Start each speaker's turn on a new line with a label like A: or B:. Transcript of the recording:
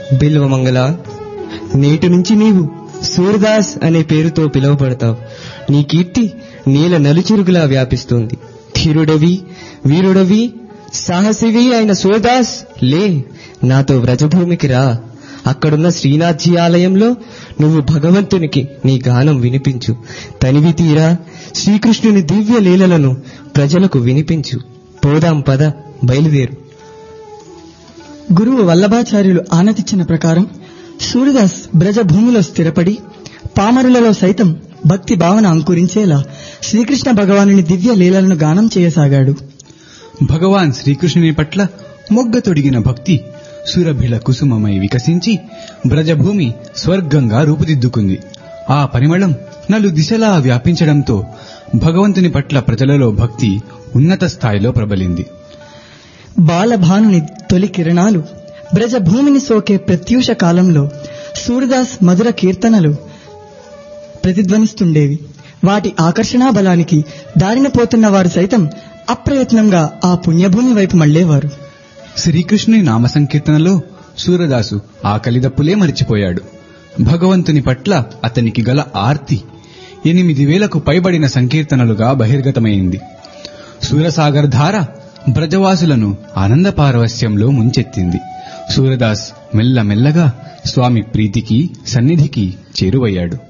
A: బిల్వమంగళ నేటి నుంచి నీవు సూర్దాస్ అనే పేరుతో పిలువబడతావు నీ కీర్తి నీల నలుచురుగులా వ్యాపిస్తోంది ధీరుడవి వీరుడవి సాహసివి అయిన సూర్దాస్ లే నాతో వ్రజభూమికి రా అక్కడున్న శ్రీనాథ్జీ ఆలయంలో నువ్వు భగవంతునికి నీ గానం వినిపించు తనివి తీరా శ్రీకృష్ణుని దివ్య లీలలను ప్రజలకు వినిపించు పోదాం పద బయలుదేరు
B: గురువు వల్లభాచార్యులు ఆనతిచ్చిన ప్రకారం సూర్యదాస్ బ్రజభూమిలో స్థిరపడి పామరులలో సైతం భక్తి భావన అంకురించేలా శ్రీకృష్ణ భగవానుని దివ్య లీలలను గానం చేయసాగాడు
C: భగవాన్ శ్రీకృష్ణుని పట్ల మొగ్గ తొడిగిన భక్తి సురభిళ కుసుమమై వికసించి బ్రజభూమి స్వర్గంగా రూపుదిద్దుకుంది ఆ పరిమళం నలు దిశలా వ్యాపించడంతో భగవంతుని పట్ల ప్రజలలో భక్తి ఉన్నత స్థాయిలో ప్రబలింది
B: బాలభానుని తొలి కిరణాలు బ్రజభూమిని సోకే ప్రత్యూష కాలంలో సూర్యదాస్ మధుర కీర్తనలు ప్రతిధ్వనిస్తుండేవి వాటి ఆకర్షణా బలానికి దారిన పోతున్న వారు సైతం అప్రయత్నంగా ఆ పుణ్యభూమి వైపు మళ్లేవారు
C: శ్రీకృష్ణుని నామ సంకీర్తనలో సూరదాసు ఆకలిదప్పులే మరిచిపోయాడు భగవంతుని పట్ల అతనికి గల ఆర్తి ఎనిమిది వేలకు పైబడిన సంకీర్తనలుగా బహిర్గతమైంది సూరసాగర్ ధార బ్రజవాసులను ఆనంద పారవస్యంలో ముంచెత్తింది సూరదాస్ మెల్లమెల్లగా స్వామి ప్రీతికి సన్నిధికి చేరువయ్యాడు